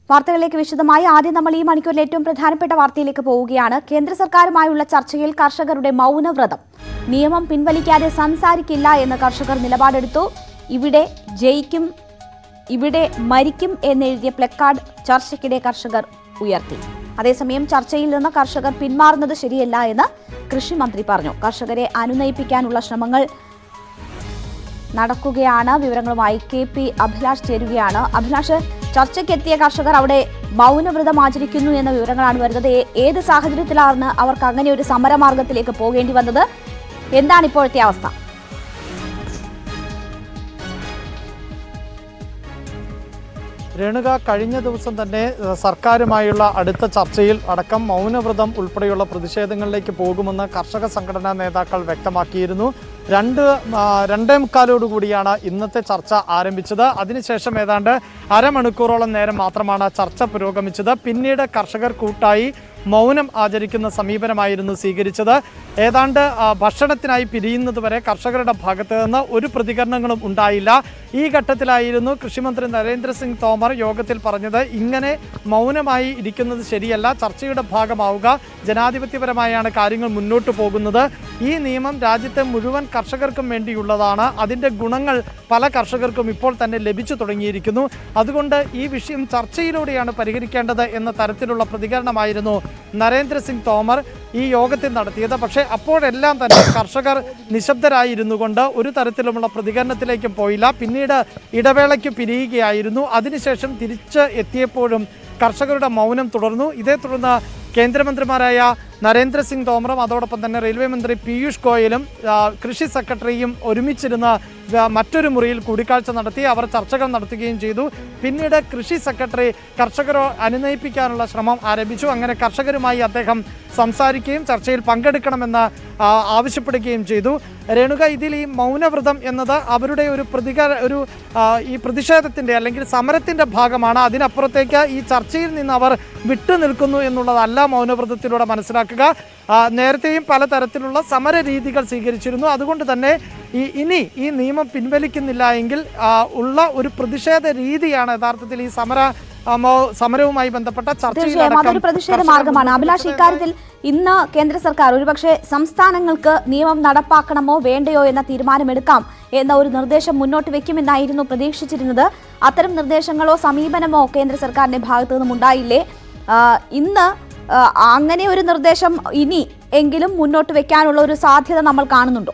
വാർത്തകളിലേക്ക് വിശദമായി ആദ്യം നമ്മൾ ഈ മണിക്കൂറിൽ ഏറ്റവും പ്രധാനപ്പെട്ട വാർത്തയിലേക്ക് പോവുകയാണ് കേന്ദ്ര സർക്കാരുമായുള്ള ചർച്ചയിൽ കർഷകരുടെ മൗനവ്രതം നിയമം പിൻവലിക്കാതെ സംസാരിക്കില്ല എന്ന് കർഷകർ നിലപാടെടുത്തു ഇവിടെ ജയിക്കും ഇവിടെ മരിക്കും എന്നെഴുതിയ പ്ലക്കാർഡ് ചർച്ചയ്ക്കിടെ കർഷകർ ഉയർത്തി അതേസമയം ചർച്ചയിൽ നിന്ന് കർഷകർ പിന്മാറുന്നത് ശരിയല്ല എന്ന് കൃഷിമന്ത്രി പറഞ്ഞു കർഷകരെ അനുനയിപ്പിക്കാനുള്ള ശ്രമങ്ങൾ നടക്കുകയാണ് വിവരങ്ങളുമായി കെ പി അഭിലാഷ് ചേരുകയാണ് അഭിലാഷ് ചർച്ചയ്ക്കെത്തിയ കർഷകർ അവിടെ മൗനവ്രതം ആചരിക്കുന്നു എന്ന വിവരങ്ങളാണ് വരുന്നത് ഏ- ഏത് സാഹചര്യത്തിലാണ് അവർക്ക് അങ്ങനെ ഒരു സമരമാർഗത്തിലേക്ക് പോകേണ്ടി വന്നത് എന്താണ് ഇപ്പോഴത്തെ അവസ്ഥ രേണുക കഴിഞ്ഞ ദിവസം തന്നെ ഏഹ്, സർക്കാരുമായുള്ള അടുത്ത ചർച്ചയിൽ അടക്കം മൗനവ്രതം ഉൾപ്പെടെയുള്ള പ്രതിഷേധങ്ങളിലേക്ക് പോകുമെന്ന് കർഷക സംഘടനാ നേതാക്കൾ വ്യക്തമാക്കിയിരുന്നു രണ്ട് ആ, രണ്ടേ മുക്കാലോടുകൂടിയാണ് ഇന്നത്തെ ചർച്ച ആരംഭിച്ചത് അതിനുശേഷം ഏതാണ്ട് അരമണിക്കൂറോളം നേരം മാത്രമാണ് ചർച്ച പുരോഗമിച്ചത് പിന്നീട് കർഷകർ കൂട്ടായി മൗനം ആചരിക്കുന്ന സമീപനമായിരുന്നു സ്വീകരിച്ചത് ഏതാണ്ട് ആ, ഭക്ഷണത്തിനായി പിരിയുന്നതുവരെ കർഷകരുടെ ഭാഗത്ത് നിന്ന് ഒരു പ്രതികരണങ്ങളും ഉണ്ടായില്ല ഈ ഘട്ടത്തിലായിരുന്നു കൃഷിമന്ത്രി നരേന്ദ്രസിംഗ് തോമർ യോഗത്തിൽ പറഞ്ഞത് ഇങ്ങനെ മൗനമായി ഇരിക്കുന്നത് ശരിയല്ല ചർച്ചയുടെ ഭാഗമാവുക ജനാധിപത്യപരമായാണ് കാര്യങ്ങൾ മുന്നോട്ട് പോകുന്നത് ഈ നിയമം രാജ്യത്തെ മുഴുവൻ കർഷകർക്കും വേണ്ടിയുള്ളതാണ് അതിൻ്റെ ഗുണങ്ങൾ പല കർഷകർക്കും ഇപ്പോൾ തന്നെ ലഭിച്ചു തുടങ്ങിയിരിക്കുന്നു അതുകൊണ്ട് ഈ വിഷയം ചർച്ചയിലൂടെയാണ് പരിഹരിക്കേണ്ടത് എന്ന തരത്തിലുള്ള പ്രതികരണമായിരുന്നു നരേന്ദ്രസിംഗ് തോമർ ഈ യോഗത്തിൽ നടത്തിയത് പക്ഷേ അപ്പോഴെല്ലാം തന്നെ കർഷകർ നിശബ്ദരായിരുന്നു കൊണ്ട് ഒരു തരത്തിലുമുള്ള പ്രതികരണത്തിലേക്കും പോയില്ല പിന്നീട് ഇടവേളയ്ക്ക് പിരിയുകയായിരുന്നു അതിനുശേഷം തിരിച്ച് എത്തിയപ്പോഴും കർഷകരുടെ മൗനം തുടർന്നു ഇതേ തുടർന്ന് കേന്ദ്രമന്ത്രിമാരായ നരേന്ദ്രസിംഗ് തോമറും അതോടൊപ്പം തന്നെ റെയിൽവേ മന്ത്രി പീയൂഷ് ഗോയലും ആ, കൃഷി സെക്രട്ടറിയും ഒരുമിച്ചിരുന്ന് ആ, മറ്റൊരു മുറിയിൽ കൂടിക്കാഴ്ച നടത്തി അവർ ചർച്ചകൾ നടത്തുകയും ചെയ്തു പിന്നീട് കൃഷി സെക്രട്ടറി കർഷകരെ അനുനയിപ്പിക്കാനുള്ള ശ്രമം ആരംഭിച്ചു അങ്ങനെ കർഷകരുമായി അദ്ദേഹം സംസാരിക്കുകയും ചർച്ചയിൽ പങ്കെടുക്കണമെന്ന് ആ, ആവശ്യപ്പെടുകയും ചെയ്തു രേണുക ഇതിൽ ഈ മൗനവ്രതം എന്നത് അവരുടെ ഒരു പ്രതികാര ഒരു ആ, ഈ പ്രതിഷേധത്തിൻ്റെ അല്ലെങ്കിൽ സമരത്തിൻ്റെ ഭാഗമാണ് അതിനപ്പുറത്തേക്ക് ഈ ചർച്ചയിൽ നിന്ന് അവർ വിട്ടുനിൽക്കുന്നു എന്നുള്ളതല്ല മൗനവ്രതത്തിലൂടെ മനസ്സിലാക്കുക ആ, നേരത്തെയും പലതരത്തിലുള്ള സമര രീതികൾ സ്വീകരിച്ചിരുന്നു അതുകൊണ്ട് തന്നെ ഈ ഇനി ഈ നിയമം പിൻവലിക്കുന്നില്ല എങ്കിൽ ആ, ഉള്ള ഒരു പ്രതിഷേധ രീതിയാണ് യഥാർത്ഥത്തിൽ ഈ സമര ആ, മോ- സമരവുമായി ബന്ധപ്പെട്ട തീർച്ചയായും ചർച്ചയിലടക്കം അതൊരു പ്രതിഷേധ കർഷകർ മാർഗമാണ് അഭിലാഷ് മുന്നോട്ട് ഇക്കാര്യത്തിൽ ഇന്ന് കേന്ദ്ര സർക്കാർ ഒരുപക്ഷെ സംസ്ഥാനങ്ങൾക്ക് നിയമം നടപ്പാക്കണമോ വേണ്ടയോ എന്ന തീരുമാനമെടുക്കാം എന്ന ഒരു നിർദ്ദേശം മുന്നോട്ട് വെക്കുമെന്നായിരുന്നു പ്രതീക്ഷിച്ചിരുന്നത് അത്തരം നിർദ്ദേശങ്ങളോ സമീപനമോ കേന്ദ്ര സർക്കാരിന്റെ ഭാഗത്തു നിന്നും ഉണ്ടായില്ലേ ആ, ഇന്ന് ആ, അങ്ങനെ ഒരു നിർദ്ദേശം ഇനി എങ്കിലും മുന്നോട്ട് വെക്കാനുള്ള ഒരു സാധ്യത നമ്മൾ കാണുന്നുണ്ടോ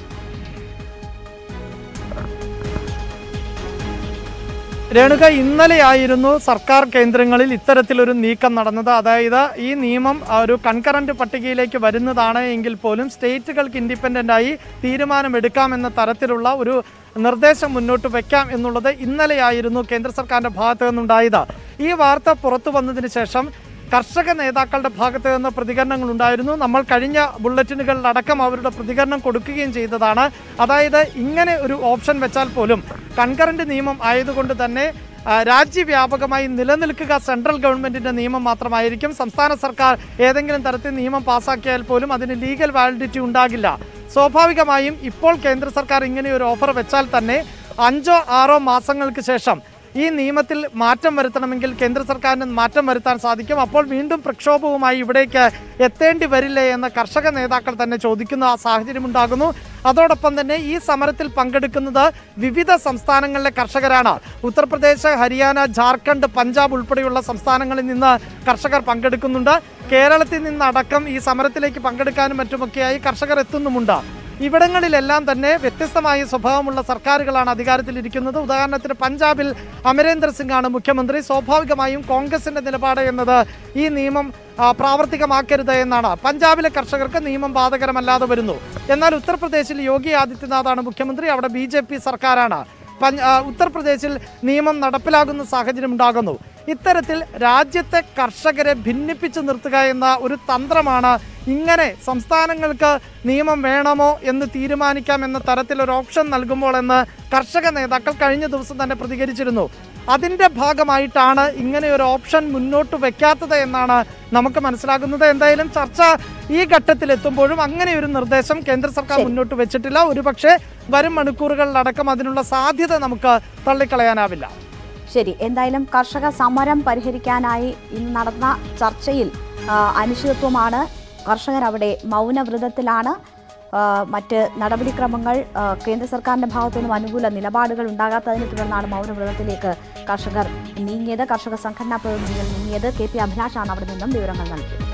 രേണുക ഇന്നലെയായിരുന്നു സർക്കാർ കേന്ദ്രങ്ങളിൽ ഇത്തരത്തിലൊരു നീക്കം നടന്നത് അതായത് ഈ നിയമം ആ, ഒരു കൺകറന്റ് പട്ടികയിലേക്ക് വരുന്നതാണ് എങ്കിൽ പോലും സ്റ്റേറ്റുകൾക്ക് ഇൻഡിപെൻഡൻ്റ് ആയി തീരുമാനമെടുക്കാമെന്ന തരത്തിലുള്ള ഒരു നിർദ്ദേശം മുന്നോട്ട് വെക്കാം എന്നുള്ളത് ഇന്നലെയായിരുന്നു കേന്ദ്ര സർക്കാരിൻ്റെ ഭാഗത്തു നിന്നുണ്ടായത് ഈ വാർത്ത പുറത്തു വന്നതിന് ശേഷം കർഷക നേതാക്കളുടെ ഭാഗത്ത് നിന്ന് പ്രതികരണങ്ങൾ ഉണ്ടായിരുന്നു നമ്മൾ കഴിഞ്ഞ ബുള്ളറ്റിനുകളിലടക്കം അവരുടെ പ്രതികരണം കൊടുക്കുകയും ചെയ്തതാണ് അതായത് ഇങ്ങനെ ഒരു ഓപ്ഷൻ വെച്ചാൽ പോലും കൺകറന്റ് നിയമം ആയതുകൊണ്ട് തന്നെ ആ, രാജ്യവ്യാപകമായി നിലനിൽക്കുക സെൻട്രൽ ഗവൺമെന്റിന്റെ നിയമം മാത്രമായിരിക്കും സംസ്ഥാന സർക്കാർ ഏതെങ്കിലും തരത്തിൽ നിയമം പാസാക്കിയാൽ പോലും അതിന് ലീഗൽ വാലിഡിറ്റി ഉണ്ടാകില്ല സ്വാഭാവികമായും ഇപ്പോൾ കേന്ദ്ര സർക്കാർ ഇങ്ങനെ ഒരു ഓഫർ വെച്ചാൽ തന്നെ അഞ്ചോ ആറോ മാസങ്ങൾക്ക് ശേഷം ഈ നിയമത്തിൽ മാറ്റം വരുത്തണമെങ്കിൽ കേന്ദ്ര സർക്കാരിന് മാറ്റം വരുത്താൻ സാധിക്കും അപ്പോൾ വീണ്ടും പ്രക്ഷോഭവുമായി ഇവിടേക്ക് എത്തേണ്ടി വരില്ലേ എന്ന് കർഷക നേതാക്കൾ തന്നെ ചോദിക്കുന്ന ആ സാഹചര്യം ഉണ്ടാകുന്നു അതോടൊപ്പം തന്നെ ഈ സമരത്തിൽ പങ്കെടുക്കുന്നത് വിവിധ സംസ്ഥാനങ്ങളിലെ കർഷകരാണ് ഉത്തർപ്രദേശ് ഹരിയാന ജാർഖണ്ഡ് പഞ്ചാബ് ഉൾപ്പെടെയുള്ള സംസ്ഥാനങ്ങളിൽ നിന്ന് കർഷകർ പങ്കെടുക്കുന്നുണ്ട് കേരളത്തിൽ നിന്നടക്കം ഈ സമരത്തിലേക്ക് പങ്കെടുക്കാനും മറ്റുമൊക്കെയായി കർഷകർ എത്തുന്നുമുണ്ട് ഇവിടങ്ങളിലെല്ലാം തന്നെ വ്യത്യസ്തമായ സ്വഭാവമുള്ള സർക്കാരുകളാണ് അധികാരത്തിലിരിക്കുന്നത് ഉദാഹരണത്തിന് പഞ്ചാബിൽ അമരേന്ദ്ര സിംഗ് ആണ് മുഖ്യമന്ത്രി സ്വാഭാവികമായും കോൺഗ്രസിന്റെ നിലപാട് എന്നത് ഈ നിയമം ആ, പ്രാവർത്തികമാക്കരുത് എന്നാണ് പഞ്ചാബിലെ കർഷകർക്ക് നിയമം ബാധകരമല്ലാതെ വരുന്നു എന്നാൽ ഉത്തർപ്രദേശിൽ യോഗി ആദിത്യനാഥാണ് മുഖ്യമന്ത്രി അവിടെ ബി ജെ പി സർക്കാരാണ് പഞ്ച- ആ, ഉത്തർപ്രദേശിൽ നിയമം നടപ്പിലാകുന്ന സാഹചര്യം ഉണ്ടാകുന്നു ഇത്തരത്തിൽ രാജ്യത്തെ കർഷകരെ ഭിന്നിപ്പിച്ച് നിർത്തുക എന്ന ഒരു തന്ത്രമാണ് ഇങ്ങനെ സംസ്ഥാനങ്ങൾക്ക് നിയമം വേണമോ എന്ന് തീരുമാനിക്കാം എന്ന തരത്തിൽ ഒരു ഓപ്ഷൻ നൽകുമ്പോൾ എന്ന് കർഷക നേതാക്കൾ കഴിഞ്ഞ ദിവസം തന്നെ പ്രതികരിച്ചിരുന്നു അതിൻ്റെ ഭാഗമായിട്ടാണ് ഇങ്ങനെ ഒരു ഓപ്ഷൻ മുന്നോട്ട് വെക്കാത്തത് എന്നാണ് നമുക്ക് മനസ്സിലാകുന്നത് എന്തായാലും ചർച്ച ഈ ഘട്ടത്തിൽ എത്തുമ്പോഴും അങ്ങനെ ഒരു നിർദ്ദേശം കേന്ദ്ര സർക്കാർ മുന്നോട്ട് വെച്ചിട്ടില്ല ഒരുപക്ഷെ വരും മണിക്കൂറുകളിലടക്കം അതിനുള്ള സാധ്യത നമുക്ക് തള്ളിക്കളയാനാവില്ല ശരി എന്തായാലും കർഷക സമരം പരിഹരിക്കാനായി ഇന്ന് നടന്ന ചർച്ചയിൽ ആ, അനിശ്ചിതത്വമാണ് കർഷകർ അവിടെ മൗനവ്രതത്തിലാണ് ആ, മറ്റ് നടപടിക്രമങ്ങൾ ആ, കേന്ദ്ര സർക്കാരിന്റെ ഭാഗത്തു നിന്നും അനുകൂല നിലപാടുകൾ ഉണ്ടാകാത്തതിനെ തുടർന്നാണ് മൗനവ്രതത്തിലേക്ക് കർഷകർ നീങ്ങിയത് കർഷക സംഘടനാ പ്രതിനിധികൾ നീങ്ങിയത് കെ പി അഭിലാഷാണ് അവിടെ നിന്നും വിവരങ്ങൾ നൽകിയത്